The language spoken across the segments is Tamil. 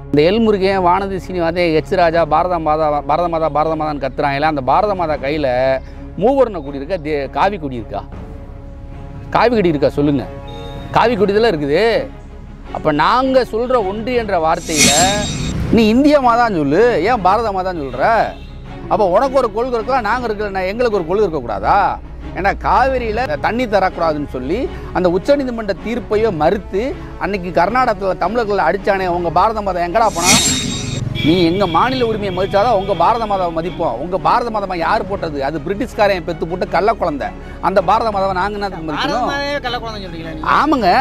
இந்த எல்முருகன் வானதி சீனிவாசன் எச் ராஜா பாரத மாதா பாரத மாதா பாரத மாதான்னு கத்துறாங்கல்ல அந்த பாரத மாதா கையில் மூவர்ண கொடி இருக்கா தே காவி கொடி இருக்கா காவி கொடி இருக்கா சொல்லுங்க காவி கொடி தான் இருக்குது அப்போ நாங்கள் சொல்கிற ஒன்றியன்ற வார்த்தையில் நீ இந்திய மாதான்னு சொல்லு ஏன் பாரத மாதான்னு சொல்கிற அப்போ உனக்கு ஒரு கொள்கை இருக்கலாம் நாங்கள் இருக்கிற எங்களுக்கு ஒரு கொள்கை இருக்கக்கூடாதா ஏன்னா காவிரியில் தண்ணி தரக்கூடாதுன்னு சொல்லி அந்த உச்சநீதிமன்ற தீர்ப்பையோ மறுத்து அன்னைக்கு கர்நாடகத்தில் தமிழர்கள் அடிச்சானே உங்கள் பாரத மாதம் எங்கடா போனா நீ எங்கள் மாநில உரிமையை மதிச்சாதான் உங்கள் பாரத மாதாவை மதிப்போம் உங்கள் பாரத மாதமா யார் போட்டது அது பிரிட்டிஷ்காரன் பெத்து போட்டு கள்ள குழந்தை அந்த பாரத மாதாவை நாங்கள் என்ன மதிக்கணும் பாரதமாவே கள்ள குழந்தை சொல்றீங்களா நீங்க ஆமாங்க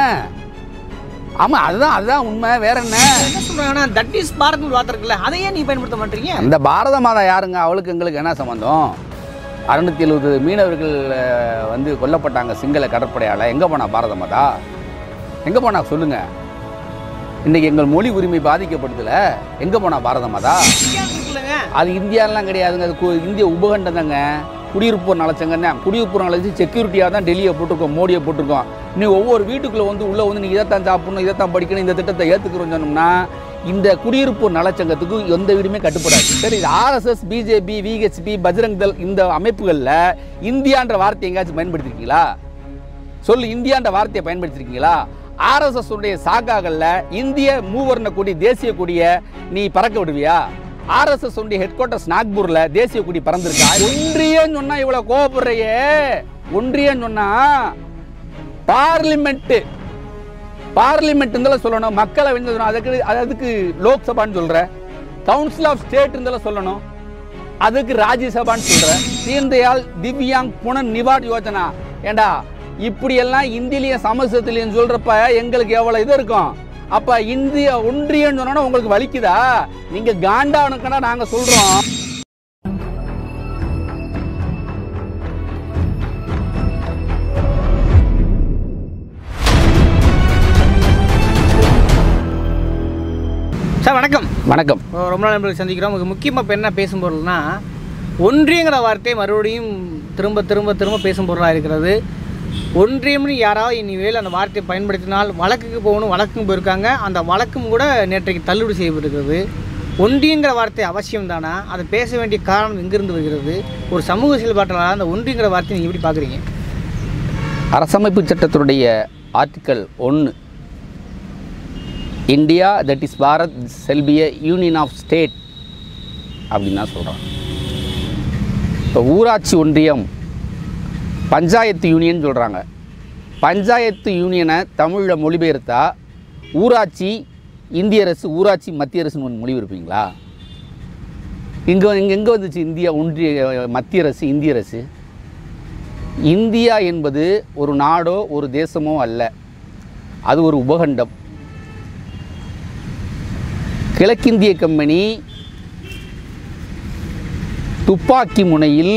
ஆமாம் அதுதான் அதுதான் உண்மை வேற என்ன என்ன சொல்றாங்கன்னா தட் இஸ் பாரத் வார்த்தை இருக்குல்ல அதையே நீ பயன்படுத்த மாட்டீங்க அந்த பாரத மாதா யாருங்க அவளுக்கு எங்களுக்கு என்ன சம்மந்தம் அறுநூத்தி எழுபது மீனவர்கள் அஹ், வந்து கொல்லப்பட்டாங்க சிங்கள கடற்படையால் எங்கே போனா பாரத மாதா எங்கே போனா சொல்லுங்க இன்னைக்கு எங்கள் மொழி உரிமை பாதிக்கப்படுதுல எங்கே போனா பாரத மாதா இந்தியாவுக்கு இருக்குல்லங்க அது இந்தியாலாம் கிடையாதுங்க அது கு- இந்திய உபகண்டம் தாங்க குடியிருப்போர் நலச்சங்க தான் குடியிருப்போர் நலச்சு செக்யூரிட்டியாக தான் டெல்லியை போட்டிருக்கோம் மோடியை போட்டிருக்கோம் நீ ஒவ்வொரு வீட்டுக்குள்ளே வந்து உள்ளே வந்து நீ இதைத்தான் சாப்பிடணும் இதைத்தான் படிக்கணும் இந்த திட்டத்தை ஏற்றுக்கிறோம் சொன்னோம்னா இந்த குடியிருப்போர் நலச்சங்கத்துக்கு எந்த வீடுமே கட்டுப்படாது சரி இது RSS BJP VHP Bajrang Dal இந்த அமைப்புகளில் இந்தியான்ற வார்த்தை எங்கேயாச்சும் பயன்படுத்திருக்கீங்களா சொல்லு இந்தியான்ற வார்த்தையை பயன்படுத்திருக்கீங்களா ஆர்எஸ்எஸ் உடைய சாக்காகல்ல இந்திய மூவர்ண கொடி தேசிய கொடியை நீ பறக்க விடுவியா ஆர்எஸ்எஸ் உடைய ஹெட் குவார்ட்டர்ஸ் நாக்பூர்ல தேசிய கொடி பறந்திருக்கா ஒன்றியம் சொன்னா இவ்வளவு கோவப்படுறையே ஒன்றியம் சொன்னா பார்லிமெண்ட் பார்லிமெண்ட் இருந்தாலும் சொல்லணும் மக்களை வென்றதும் அதுக்கு அதுக்கு லோக்சபான்னு சொல்ற கவுன்சில் ஆஃப் ஸ்டேட் இருந்தாலும் சொல்லணும் அதுக்கு ராஜ்யசபான்னு சொல்ற தீன்தயாள் திவ்யாங் புனன் நிவாட் யோஜனா ஏண்டா இப்படியெல்லாம் இந்தியிலையும் சமஸ்கிருதத்திலையும் சொல்றப்ப எங்களுக்கு எவ்வளவு இது இருக்கும் அப்ப இந்திய ஒன்றியம் சொன்னா உங்களுக்கு வலிக்குதா நீங்க காண்டானுக்குன்னா நாங்க சொல்றோம் சார் வணக்கம் வணக்கம் இப்போ ரொம்ப நாள் நண்பர்கள் சந்திக்கிறோம் உங்களுக்கு முக்கியமாக இப்போ என்ன பேசும் பொருள்னா ஒன்றியங்கிற வார்த்தை மறுபடியும் திரும்ப திரும்ப திரும்ப பேசும் பொருளாக இருக்கிறது ஒன்றியம்னு யாராவது இனிமேல் அந்த வார்த்தையை பயன்படுத்தினால் வழக்குக்கு போகணும் வழக்கும் போயிருக்காங்க அந்த வழக்கும் கூட நேற்றைக்கு தள்ளுபடி செய்யப்பட்டிருக்கிறது ஒன்றியங்கிற வார்த்தை அவசியம் தானா அதை பேச வேண்டிய காரணம் எங்கிருந்து வருகிறது ஒரு சமூக செயல்பாட்டாளர் அந்த ஒன்றியங்கிற வார்த்தையை நீங்கள் எப்படி பார்க்குறீங்க அரசமைப்பு சட்டத்தினுடைய ஆர்டிக்கல் ஒன்று இந்தியா தட் இஸ் பாரத் செல்பிய யூனியன் ஆஃப் ஸ்டேட் அப்படின்னு தான் சொல்கிறான் இப்போ ஊராட்சி ஒன்றியம் பஞ்சாயத்து யூனியன் சொல்கிறாங்க பஞ்சாயத்து யூனியனை தமிழில் மொழிபெயர்த்தா ஊராட்சி இந்திய அரசு ஊராட்சி மத்திய அரசுன்னு ஒன்று மொழிபெயர்ப்பீங்களா இங்கே இங்கே எங்கே வந்துச்சு இந்தியா ஒன்றிய மத்திய அரசு இந்திய அரசு இந்தியா என்பது ஒரு நாடோ ஒரு தேசமோ அல்ல அது ஒரு உபகண்டம் கிழக்கிந்திய கம்பெனி துப்பாக்கி முனையில்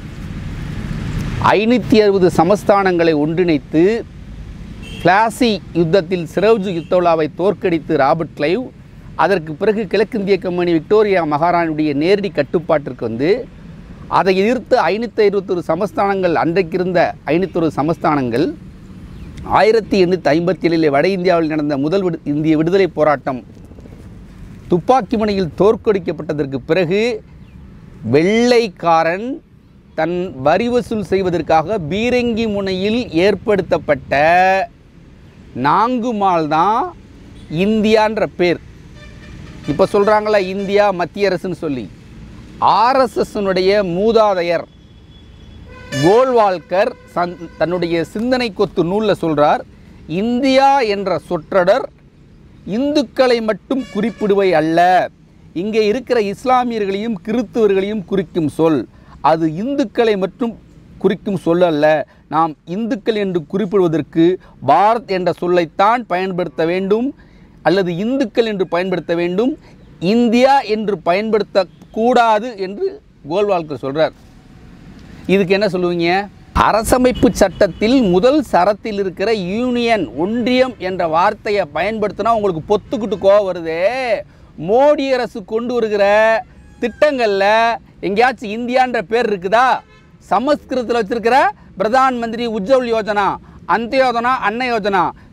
ஐநூற்றி அறுபது சமஸ்தானங்களை ஒன்றிணைத்து பிளாசி யுத்தத்தில் சிரோஜ் யுத்தோலாவை தோற்கடித்து ராபர்ட் கிளைவ் அதற்கு பிறகு கிழக்கிந்திய கம்பெனி விக்டோரியா மகாராணியுடைய நேரடி கட்டுப்பாட்டிற்கு வந்து அதை எதிர்த்து ஐநூற்றி இருபத்தொரு சமஸ்தானங்கள் அன்றைக்கிருந்த ஐநூற்றொரு சமஸ்தானங்கள் ஆயிரத்தி எண்ணூற்றி ஐம்பத்தி ஏழில் வட இந்தியாவில் நடந்த முதல் விடு இந்திய விடுதலை போராட்டம் துப்பாக்கி முனையில் தோற்கடிக்கப்பட்டதற்கு பிறகு வெள்ளைக்காரன் தன் வரி வசூல் செய்வதற்காக பீரங்கி முனையில் ஏற்படுத்தப்பட்ட நாங்குமால் தான் இந்தியான்ற பேர் இப்போ சொல்கிறாங்களா இந்தியா மத்திய அரசுன்னு சொல்லி ஆர்எஸ்எஸ்னுடைய மூதாதையர் கோல்வால்கர் சன் தன்னுடைய சிந்தனை கொத்து நூலில் சொல்றார் இந்தியா என்ற சொற்றொடர் இந்துக்களை மட்டும் குறிப்பிடுவை அல்ல இங்கே இருக்கிற இஸ்லாமியர்களையும் கிறித்துவர்களையும் குறிக்கும் சொல் அது இந்துக்களை மட்டும் குறிக்கும் சொல் அல்ல நாம் இந்துக்கள் என்று குறிப்பிடுவதற்கு பாரத் என்ற சொல்லைத்தான் பயன்படுத்த வேண்டும் அல்லது இந்துக்கள் என்று பயன்படுத்த வேண்டும் இந்தியா என்று பயன்படுத்தக்கூடாது என்று கோல்வால்கர் சொல்றார் இதுக்கு என்ன சொல்லுவீங்க அரசமைப்பு சட்டத்தில் முதல் சரத்தில் இருக்கிற யூனியன் ஒன்றியம் என்ற வார்த்தையை பயன்படுத்தினா உங்களுக்கு பொத்துக்கிட்டு கோவம் வருதே மோடி அரசு கொண்டு வருகிற திட்டங்களில் எங்கேயாச்சும் இந்தியான்ற பேர் இருக்குதா சமஸ்கிருதத்தில் வச்சிருக்கிற பிரதான் மந்திரி உஜ்ஜவல் யோஜனா அந்த யோஜனா அன்ன யோஜனா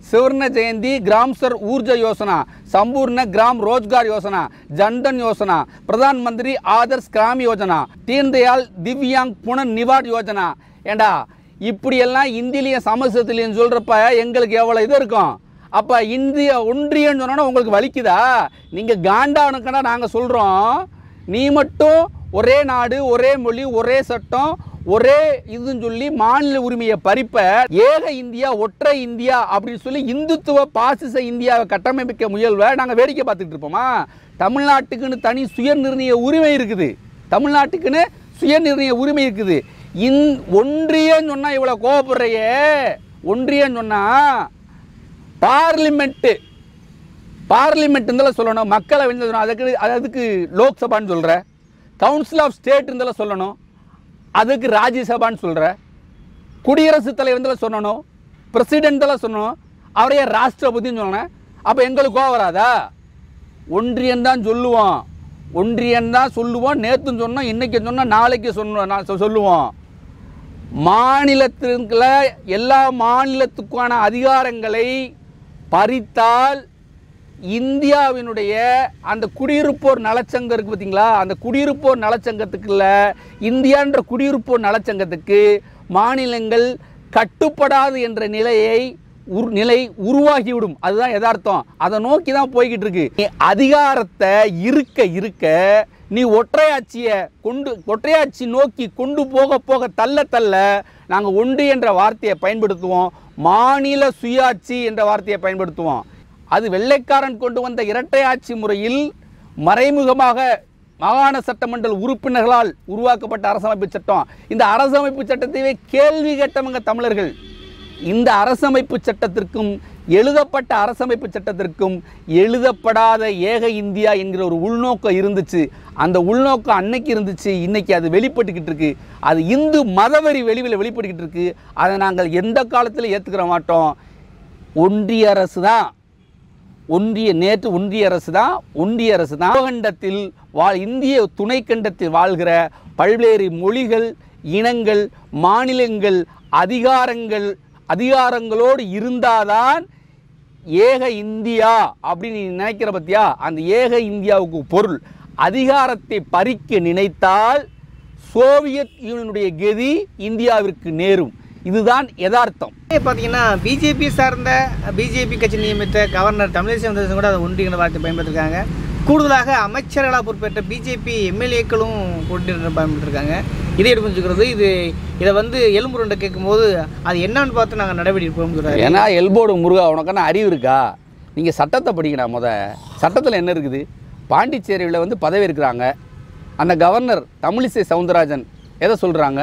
சுவர்ண ஜெயந்தி கிராம் சர் ஊர்ஜ யோசனா சம்பூர்ண கிராம் ரோஜ்கார் யோசனா ஜன்தன் யோசனா பிரதான் மந்திரி ஆதர்ஸ் கிராம் யோஜனா தீன்தயாள் திவ்யாங் புனன் நிவாட் யோஜனா ஏண்டா இப்படியெல்லாம் இந்தியிலையும் சமஸ்கிருதத்திலையும் சொல்கிறப்ப எங்களுக்கு எவ்வளோ இது இருக்கும் அப்போ இந்திய ஒன்றியம்னு சொன்னோன்னா உங்களுக்கு வலிக்குதா நீங்கள் காண்டானுக்கடா நாங்கள் சொல்கிறோம் நீ மட்டும் ஒரே நாடு ஒரே மொழி ஒரே சட்டம் ஒரே இதுன்னு சொல்லி மாநில உரிமையை பறிப்ப ஏக இந்தியா ஒற்றை இந்தியா அப்படின்னு சொல்லி இந்துத்துவ பாசிச இந்தியாவை கட்டமைக்க முயல்வ நாங்கள் வேடிக்கை பார்த்துட்டு இருப்போமா தமிழ்நாட்டுக்குன்னு தனி சுய நிர்ணய உரிமை இருக்குது தமிழ்நாட்டுக்குன்னு சுய நிர்ணய உரிமை இருக்குது இந் ஒன்றியன்னு சொன்னால் இவ்வளோ கோவப்படுறையே ஒன்றியன்னு சொன்னால் பார்லிமெண்ட்டு பார்லிமெண்ட் இருந்தாலும் சொல்லணும் மக்களை வந்து அதுக்கு அதுக்கு லோக்சபான்னு சொல்கிற கவுன்சில் ஆஃப் ஸ்டேட் இருந்தாலும் சொல்லணும் அதுக்கு ராஜ்யசபான்னு சொல்கிற குடியரசுத் தலைவர் இருந்தாலும் சொல்லணும் பிரசிடென்ட்லாம் சொல்லணும் அவரையே ராஷ்டிரபதின்னு சொல்லணும் அப்போ எங்களுக்கு கோவம் வராதா ஒன்றியம் தான் சொல்லுவோம் ஒன்றியம் தான் சொல்லுவோம் நேற்று சொன்னோம் இன்னைக்கு சொன்னோம் நாளைக்கு சொன்னோம் நான் சொ- சொல்லுவோம் மாநிலத்திற்குள்ள எல்லா மாநிலத்துக்கான அதிகாரங்களை பறித்தால் இந்தியாவினுடைய அந்த குடியிருப்போர் நலச்சங்கம் இருக்குது பார்த்தீங்களா அந்த குடியிருப்போர் நலச்சங்கத்துக்குள்ள இந்தியான்ற குடியிருப்போர் நலச்சங்கத்துக்கு மாநிலங்கள் கட்டுப்படாது என்ற நிலையை உரு நிலை உருவாகிவிடும் அதுதான் யதார்த்தம் அதை நோக்கி தான் போய்கிட்டு இருக்கு நீ அதிகாரத்தை இருக்க இருக்க நீ ஒற்றையாட்சியை கொண்டு ஒற்றையாட்சி நோக்கி கொண்டு போக போக தள்ள தள்ள நாங்கள் ஒன்று என்ற வார்த்தையை பயன்படுத்துவோம் மாநில சுயாட்சி என்ற வார்த்தையை பயன்படுத்துவோம் அது வெள்ளைக்காரன் கொண்டு வந்த இரட்டை ஆட்சி முறையில் மறைமுகமாக மாகாண சட்டமன்ற உறுப்பினர்களால் உருவாக்கப்பட்ட அரசமைப்பு சட்டம் இந்த அரசமைப்பு சட்டத்தையே கேள்வி கேட்டவங்க தமிழர்கள் இந்த அரசமைப்பு சட்டத்திற்கும் எழுதப்பட்ட அரசமைப்பு சட்டத்திற்கும் எழுதப்படாத ஏக இந்தியா என்கிற ஒரு உள்நோக்கம் இருந்துச்சு அந்த உள்நோக்கம் அன்னைக்கு இருந்துச்சு இன்னைக்கு அது வெளிப்பட்டுக்கிட்டு இருக்கு அது இந்து மதவெறி வெளிவில் வெளிப்பட்டுக்கிட்டு இருக்கு அதை நாங்கள் எந்த காலத்தில் ஏற்றுக்கிற மாட்டோம் ஒன்றிய அரசு தான் ஒன்றிய நேற்று ஒன்றிய அரசு தான் ஒன்றிய அரசு தான் உபகண்டத்தில் வாழ் இந்திய துணைக்கண்டத்தில் வாழ்கிற பல்வேறு மொழிகள் இனங்கள் மாநிலங்கள் அதிகாரங்கள் அதிகாரங்களோடு இருந்தாதான் ஏக இந்தியா அப்படின்னு நீ நினைக்கிற பத்தியா அந்த ஏக இந்தியாவுக்கு பொருள் அதிகாரத்தை பறிக்க நினைத்தால் சோவியத் யூனியனுடைய கதி இந்தியாவிற்கு நேரும் இதுதான் யதார்த்தம் பார்த்தீங்கன்னா பிஜேபி சார்ந்த பிஜேபி கட்சி நியமித்த கவர்னர் தமிழிசை சவுந்தரராஜன் கூட அதை ஒன்றிய வார்த்தை பயன்படுத்திருக்காங்க கூடுதலாக அமைச்சர்களாக பொறுப்பேற்ற பிஜேபி எம்எல்ஏக்களும் ஒன்றிய பயன்படுத்திருக்காங்க இதை எடுத்து வச்சுக்கிறது இது இதை வந்து எலும்புருண்டை கேட்கும்போது அது என்னன்னு பார்த்து நாங்கள் நடவடிக்கை எடுப்போம்னு சொல்றாரு ஏன்னா எல்போர்டு முருகா உனக்கான அறிவு இருக்கா நீங்கள் சட்டத்தை படிக்கடா முத சட்டத்தில் என்ன இருக்குது பாண்டிச்சேரியில் வந்து பதவி இருக்கிறாங்க அந்த கவர்னர் தமிழிசை சவுந்தரராஜன் எதை சொல்கிறாங்க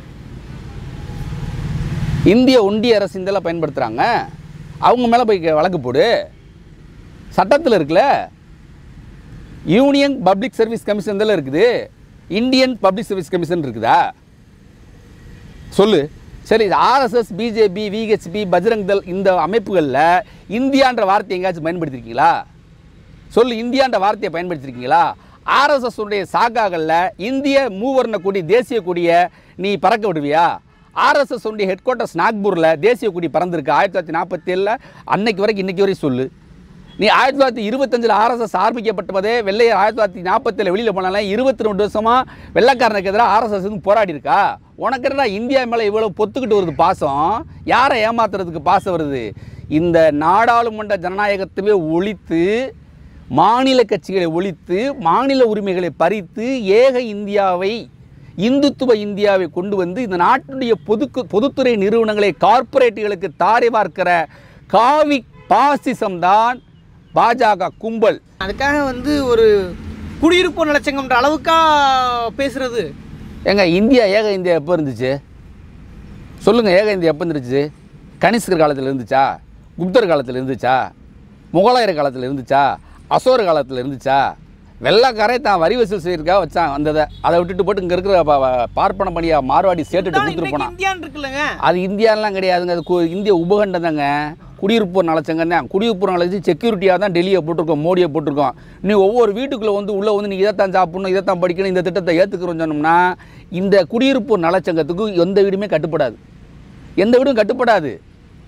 இந்திய ஒன்றிய அரசு இதெல்லாம் பயன்படுத்துகிறாங்க அவங்க மேலே போய் கே- வழக்கு போடு சட்டத்தில் இருக்குல்ல யூனியன் பப்ளிக் சர்வீஸ் கமிஷன் இதெல்லாம் இருக்குது இந்தியன் பப்ளிக் சர்வீஸ் கமிஷன் இருக்குதா சொல்லு சரி RSS BJP VHP Bajrang Dal இந்த அமைப்புகளில் இந்தியான்ற வார்த்தை எங்கேயாச்சும் பயன்படுத்திருக்கீங்களா சொல்லு இந்தியான்ற வார்த்தையை பயன்படுத்திருக்கீங்களா ஆர்எஸ்எஸ் உடைய சாக்காகளில் இந்திய மூவர்ண கொடி தேசிய கொடியை நீ பறக்க விடுவியா ஆர்எஸ்எஸ் உடைய ஹெட் குவார்ட்டர்ஸ் நாக்பூரில் தேசிய கொடி பறந்துருக்கு ஆயிரத்தி தொள்ளாயிரத்தி நாற்பத்தி ஏழில் அன்னைக்கு வரைக்கும் இன்னைக்கு வரைக்கும் சொல்லு நீ ஆயிரத்தி தொள்ளாயிரத்தி இருபத்தஞ்சில் ஆர்எஸ்எஸ் ஆரம்பிக்கப்பட்டதே வெள்ளையர் ஆயிரத்தி தொள்ளாயிரத்தி நாற்பத்தில் வெளியில் போனாலும் இருபத்தி ரெண்டு வருஷமாக வெள்ளைக்காரனுக்கு எதிராக ஆர்எஸ்எஸ் வந்து போராடி இருக்கா உனக்கு என்னடா இந்தியா மேலே இவ்வளோ பொத்துக்கிட்டு வருது பாசம் யாரை ஏமாத்துறதுக்கு பாசம் வருது இந்த நாடாளுமன்ற ஜனநாயகத்தையே ஒழித்து மாநில கட்சிகளை ஒழித்து மாநில உரிமைகளை பறித்து ஏக இந்தியாவை இந்துத்துவ இந்தியாவை கொண்டு வந்து இந்த நாட்டுடைய பொதுக்கு பொதுத்துறை நிறுவனங்களை கார்ப்பரேட்டுகளுக்கு தாரை பார்க்கிற காவி பாசிசம் தான் பாஜக கும்பல் அதுக்காக வந்து ஒரு குடியிருப்பு நலச்சங்கம்ன்ற அளவுக்கா பேசுறது ஏங்க இந்தியா ஏக இந்தியா எப்போ இருந்துச்சு சொல்லுங்கள் ஏக இந்தியா எப்போ இருந்துச்சு கனிஷ்கர் காலத்தில் இருந்துச்சா குப்தர் காலத்தில் இருந்துச்சா முகலாயர் காலத்தில் இருந்துச்சா அசோர் காலத்தில் இருந்துச்சா வெள்ளைக்காரே தான் வரி வசூல் செய்யறதுக்காக வச்சான் வந்ததை அதை விட்டுட்டு போட்டு இங்கே இருக்கிற ப- ப- பார்ப்பன பணியா மார்வாடி ஸ்டேட்டு கொடுத்துட்டு போனான் இந்தியான் இருக்குல்லங்க அது இந்தியாலாம் கிடையாதுங்க அது கு- இந்திய உபகண்டம் தாங்க குடியிருப்போர் நலச்சங்கம் தான் குடியிருப்போர் நலச்சு செக்யூரிட்டியாக தான் டெல்லியை போட்டிருக்கோம் மோடியை போட்டிருக்கோம் நீ ஒவ்வொரு வீட்டுக்குள்ளே வந்து உள்ளே வந்து நீ இதைத்தான் சாப்பிடணும் இதைத்தான் படிக்கணும் இந்த திட்டத்தை ஏற்றுக்கிறோம்னு சொன்னோம்னா இந்த குடியிருப்போர் நலச்சங்கத்துக்கு எந்த வீடுமே கட்டுப்படாது எந்த வீடும் கட்டுப்படாது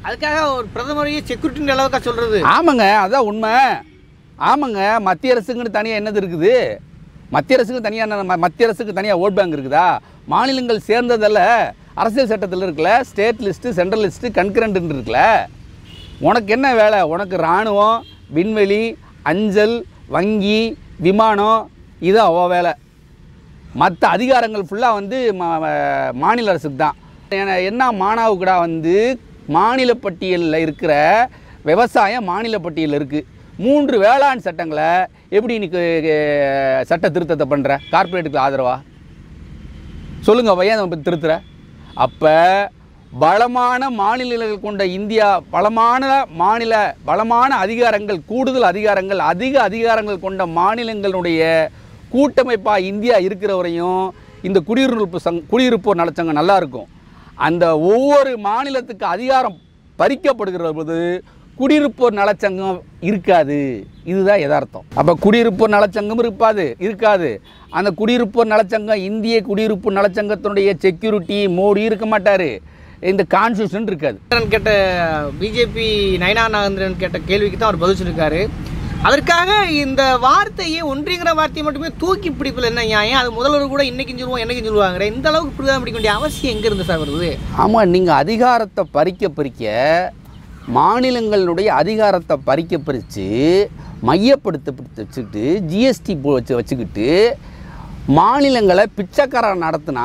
அதுக்காக ஒரு பிரதமரையே செக்யூரிட்டின்ற அளவுக்கா சொல்றது ஆமாங்க அதான் உண்மை ஆமாங்க மத்திய அரசுக்குன்னு தனியாக என்னது இருக்குது மத்திய அரசுக்கு தனியாக மத்திய அரசுக்கு தனியாக ஓட் பேங்க் இருக்குதா மாநிலங்கள் சேர்ந்ததில் அரசியல் சட்டத்தில் இருக்குல்ல ஸ்டேட் லிஸ்ட்டு சென்ட்ரல் லிஸ்ட்டு கன்கரண்ட்னு இருக்குல்ல உனக்கு என்ன வேலை உனக்கு இராணுவம் விண்வெளி அஞ்சல் வங்கி விமானம் இது அவ வேலை மற்ற அதிகாரங்கள் ஃபுல்லாக வந்து மா- மா- மாநில அரசுக்கு தான் ஏன்னா என்ன மானாவுக்குடா வந்து மாநில பட்டியலில் இருக்கிற விவசாயம் மாநில பட்டியலில் இருக்குது மூன்று வேளாண் சட்டங்களை எப்படி இன்னைக்கு அஹ், சட்ட திருத்தத்தை பண்ணுற கார்ப்பரேட்டுக்கு ஆதரவா சொல்லுங்கள் பையன் அதை பத்தி திருத்துற அப்போ பலமான மாநிலங்கள் கொண்ட இந்தியா பலமான மாநில பலமான அதிகாரங்கள் கூடுதல் அதிகாரங்கள் அதிக அதிகாரங்கள் கொண்ட மாநிலங்களுடைய கூட்டமைப்பாக இந்தியா இருக்கிற வரையும் இந்த குடியிருப்பு சங் குடியிருப்போர் நலச்சங்கம் நல்லா இருக்கும் அந்த ஒவ்வொரு மாநிலத்துக்கு அதிகாரம் பறிக்கப்படுகிற போது குடியிருப்போர் நலச்சங்கம் இருக்காது இதுதான் யதார்த்தம் அப்போ குடியிருப்போர் நலச்சங்கம் இருப்பாது இருக்காது அந்த குடியிருப்போர் நலச்சங்கம் இந்திய குடியிருப்பு நலச்சங்கத்தினுடைய செக்யூரிட்டி மோடி இருக்க மாட்டார் இந்த கான்ஸ்டியூஷன் இருக்காது நாகேந்திரன் கேட்ட பிஜேபி நயனா நாகேந்திரன் கேட்ட கேள்விக்கு தான் அவர் பதில் சொல்லியிருக்காரு அதற்காக இந்த வார்த்தையை ஒன்றிங்கிற வார்த்தையை மட்டுமே தூக்கி பிடிப்பதில் என்ன நியாயம் அது முதல்வர் கூட இன்னைக்கு சொல்லுவோம் என்னைக்கு சொல்லுவாங்க இந்த அளவுக்கு இப்படிதான் பிடிக்க வேண்டிய அவசியம் எங்க இருந்து சார் வருது ஆமாம் நீங்கள் அதிகாரத்தை பறிக்க பறிக்க மாநிலங்களுடைய அதிகாரத்தை பறிக்க பறித்து மையப்படுத்த வச்சுக்கிட்டு ஜிஎஸ்டி போ வச்சு வச்சுக்கிட்டு மாநிலங்களை பிச்சைக்காரன் நடத்தினா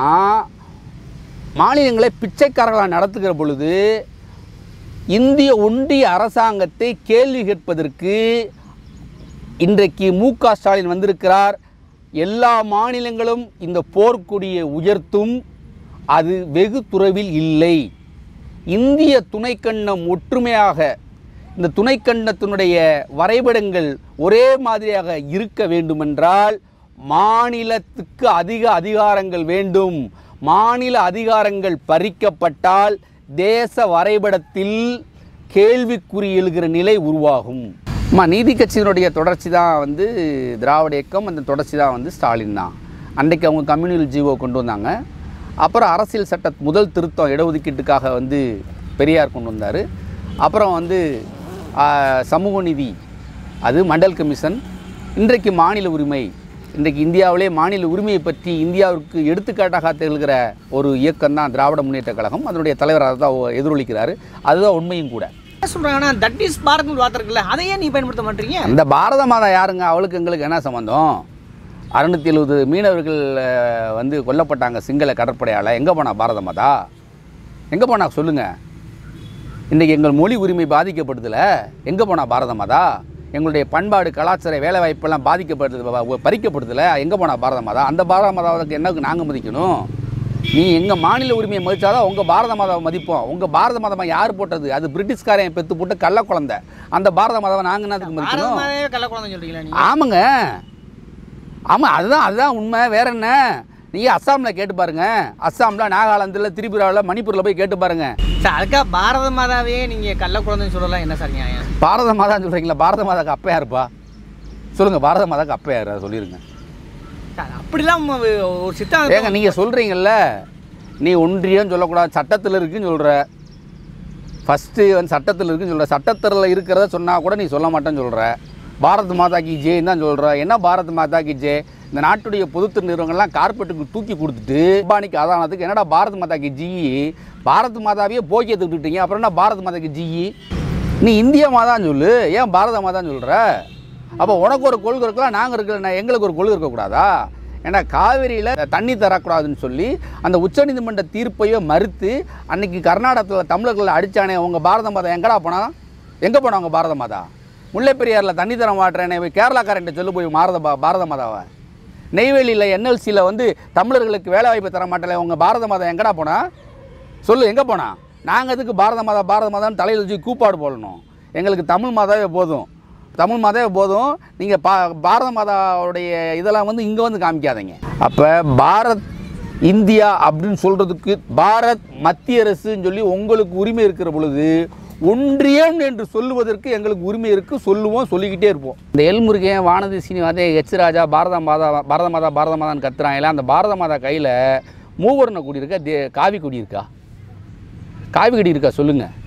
மாநிலங்களை பிச்சைக்காரர்களாக நடத்துகிற பொழுது இந்திய ஒன்றிய அரசாங்கத்தை கேள்வி கேட்பதற்கு இன்றைக்கு மு க ஸ்டாலின் வந்திருக்கிறார் எல்லா மாநிலங்களும் இந்த போர்க்கொடியை உயர்த்தும் அது வெகு துறவில் இல்லை இந்திய துணைக்கண்டம் ஒற்றுமையாக இந்த துணைக்கண்டத்தினுடைய வரைபடங்கள் ஒரே மாதிரியாக இருக்க வேண்டுமென்றால் மாநிலத்துக்கு அதிக அதிகாரங்கள் வேண்டும் மாநில அதிகாரங்கள் பறிக்கப்பட்டால் தேச வரைபடத்தில் கேள்விக்குறி எழுகிற நிலை உருவாகும் அம்மா நீதி கட்சியினுடைய தொடர்ச்சி தான் வந்து திராவிட இயக்கம் அந்த தொடர்ச்சி தான் வந்து ஸ்டாலின் தான் அன்றைக்கு அவங்க கம்யூனல் ஜீவோ கொண்டு வந்தாங்க அப்புறம் அரசியல் சட்ட முதல் திருத்தம் இடஒதுக்கீட்டுக்காக வந்து பெரியார் கொண்டு வந்தார் அப்புறம் வந்து ஆ, சமூக நீதி அது மண்டல் கமிஷன் இன்றைக்கு மாநில உரிமை இன்றைக்கு இந்தியாவிலே மாநில உரிமையை பற்றி இந்தியாவிற்கு எடுத்துக்காட்டாக திகழ்கிற ஒரு இயக்கம் தான் திராவிட முன்னேற்ற கழகம் அதனுடைய தலைவர் அதை தான் எதிரொலிக்கிறாரு அதுதான் உண்மையும் கூட என்ன சொல்றாங்கன்னா தட் இஸ் பாரத் வார்த்தை இருக்குல்ல அதையே நீ பயன்படுத்த மாட்டீங்க அந்த பாரத மாதா யாருங்க அவளுக்கு எங்களுக்கு என்ன சம்மந்தம் அறுநூத்தி எழுபது மீனவர்கள் அஹ், வந்து கொல்லப்பட்டாங்க சிங்கள கடற்படையால் எங்கே போனா பாரத மாதா எங்கே போனா சொல்லுங்கள் இன்றைக்கி எங்கள் மொழி உரிமை பாதிக்கப்படுதுல எங்கே போனா பாரத மாதா எங்களுடைய பண்பாடு கலாச்சார வேலைவாய்ப்பெல்லாம் பாதிக்கப்படுது ப- பறிக்கப்படுதுல எங்கே போனா பாரத மாதா அந்த பாரத மாதாவுக்கு என்ன நாங்கள் மதிக்கணும் நீ எங்கள் மாநில உரிமையை மதிச்சாதான் உங்கள் பாரத மாதாவை மதிப்போம் உங்கள் பாரத மாதமா யார் போட்டது அது பிரிட்டிஷ்காரன் பெற்று போட்டு கள்ள குழந்தை அந்த பாரத மாதாவை நாங்கள் என்னத்துக்கு பாரத மதிக்கணும் மாதாவே கள்ள குழந்தை சொல்றீங்களா நீங்க ஆமாங்க ஆமாம் அதுதான் அதுதான் உண்மை வேற என்ன நீங்கள் அஸ்ஸாமில் கேட்டு பாருங்க அஸ்ஸாமில் நாகாலாந்தில் திரிபுராவில் மணிப்பூரில் போய் கேட்டு பாருங்க சார் அதுக்காக பாரத மாதாவே நீங்க கள்ள குழந்தைன்னு சொல்லலாம் என்ன சார் நியாயம் பாரத மாதான்னு சொல்கிறீங்களா பாரத மாதாக்கு அப்பா யாருப்பா சொல்லுங்கள் பாரத மாதாக்கு அப்பா யார் அதை சொல்லிடுங்க சார் அப்படிலாம் ம- ஒரு சித்தாந்தம் ஏங்க நீங்கள் சொல்கிறீங்கல்ல நீ ஒன்றியம் சொல்லக்கூடாது சட்டத்தில் இருக்குன்னு சொல்கிற ஃபஸ்ட்டு வந்து சட்டத்தில் இருக்குன்னு சொல்கிற சட்டத்தில் இருக்கிறத சொன்னால் கூட நீ சொல்ல மாட்டேன்னு சொல்கிற பாரத் மாதா கி ஜேன்னு தான் சொல்கிற என்ன பாரத் மாதா கி ஜே இந்த நாட்டுடைய பொதுத்துறை நிறுவனங்கள்லாம் கார்பரேட்டுக்கு தூக்கி கொடுத்துட்டு அம்பானிக்கு அதானத்துக்கு என்னடா பாரத் மாதா கி ஜி பாரத் மாதாவையே போக்கியத்தை விட்டுட்டீங்க அப்புறம் என்ன பாரத் மாதா கி ஜி நீ இந்திய மாதான்னு சொல்லு ஏன் பாரத மாதான்னு சொல்கிற அப்போ உனக்கு ஒரு கொள்கை இருக்கலாம் நாங்கள் இருக்கிற எங்களுக்கு ஒரு கொள்கை இருக்கக்கூடாதா ஏன்னா காவிரியில் தண்ணி தரக்கூடாதுன்னு சொல்லி அந்த உச்சநீதிமன்ற தீர்ப்பையோ மறுத்து அன்னைக்கு கர்நாடகத்தில் தமிழர்களை அடித்தானே உங்கள் பாரத மாதா எங்கடா போனா எங்கே போனாங்க பாரத மாதா முல்லைப் பெரியாறில் தண்ணி தர மாட்டேனே கேரளாக்காரன்ட்ட சொல்லு போய் பாரத பா- பாரத மாதாவை நெய்வேலியில் என்எல்சியில் வந்து தமிழர்களுக்கு வேலை வாய்ப்பு தர மாட்டேல உங்கள் பாரத மாதா எங்கடா போனா சொல்லு எங்கே போனா நாங்கள் எதுக்கு பாரத மாதா பாரத மாதான்னு தலையில் வச்சு கூப்பாடு போடணும் எங்களுக்கு தமிழ் மாதாவே போதும் தமிழ் மாதாவே போதும் நீங்கள் பா பாரத மாதாவுடைய இதெல்லாம் வந்து இங்கே வந்து காமிக்காதீங்க அப்போ பாரத் இந்தியா அப்படின்னு சொல்கிறதுக்கு பாரத் மத்திய அரசுன்னு சொல்லி உங்களுக்கு உரிமை இருக்கிற பொழுது ஒன்றியம் என்று சொல்லுவதற்கு எங்களுக்கு உரிமை இருக்குது சொல்லுவோம் சொல்லிக்கிட்டே இருப்போம் இந்த எல்முருகன் வானதி சீனிவாதே எச் ராஜா பாரத மாதா பாரத மாதா பாரத மாதான்னு கத்துறாங்கல்ல அந்த பாரத மாதா கையில் மூவர்ண கொடி இருக்கா தே காவி கொடி இருக்கா காவி கொடி இருக்கா சொல்லுங்கள்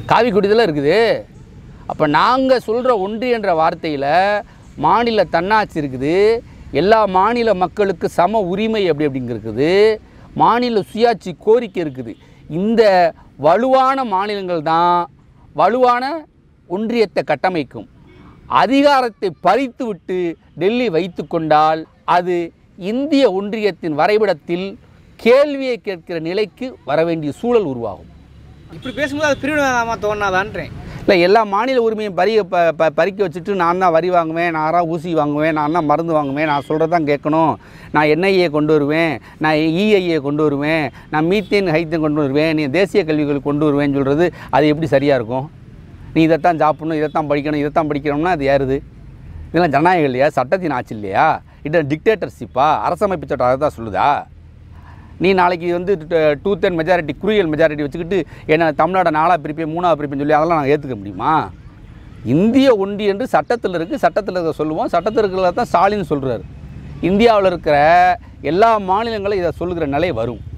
காவிக்குடியில் இருக்குது அப்போ நாங்கள் சொல்கிற ஒன்றியன்ற வார்த்தையில் மாநில தன்னாட்சி இருக்குது எல்லா மாநில மக்களுக்கு சம உரிமை அப்படி அப்படிங்க இருக்குது மாநில சுயாட்சி கோரிக்கை இருக்குது இந்த வலுவான மாநிலங்கள் தான் வலுவான ஒன்றியத்தை கட்டமைக்கும் அதிகாரத்தை பறித்து விட்டு டெல்லி வைத்து கொண்டால் அது இந்திய ஒன்றியத்தின் வரைபடத்தில் கேள்வியை கேட்கிற நிலைக்கு வர வேண்டிய சூழல் உருவாகும் இப்படி பேசும்போது அது பிரிவினமாக தோணாதான்றேன் இல்லை எல்லா மாநில உரிமையும் பறி ப ப- பறிக்க வச்சுட்டு நான் தான் வரி வாங்குவேன் நான் தான் ஊசி வாங்குவேன் நான் தான் மருந்து வாங்குவேன் நான் சொல்கிறது தான் கேட்கணும் நான் என்ஐஏ கொண்டு வருவேன் நான் இஐஏ கொண்டு வருவேன் நான் மீத்தேன் ஹைத்தேன் கொண்டு வருவேன் நீ தேசிய கல்விகள் கொண்டு வருவேன்னு சொல்கிறது அது எப்படி சரியாக இருக்கும் நீ இதைத்தான் சாப்பிடணும் இதைத்தான் படிக்கணும் இதைத்தான் படிக்கணும்னா அது யாருது இதெல்லாம் ஜனநாயகம் இல்லையா சட்டத்தின் ஆட்சி இல்லையா இது டிக்டேட்டர்ஷிப்பா அரசமைப்பு சட்டம் அதை தான் சொல்லுதா நீ நாளைக்கு வந்து டூ தென் மெஜாரிட்டி குறுகியல் மெஜாரிட்டி வச்சுக்கிட்டு என்ன தமிழ்நாடை நாலாக பிரிப்பேன் மூணாவது பிரிப்பேன்னு சொல்லி அதெல்லாம் நான் ஏற்றுக்க முடியுமா இந்திய ஒன்றியம் என்று சட்டத்தில் இருக்குது சட்டத்தில் இருக்க சொல்லுவோம் சட்டத்தில் இருக்கிறத தான் ஸ்டாலின் சொல்கிறார் இந்தியாவில் இருக்கிற எல்லா மாநிலங்களும் இதை சொல்லுகிற நிலை வரும்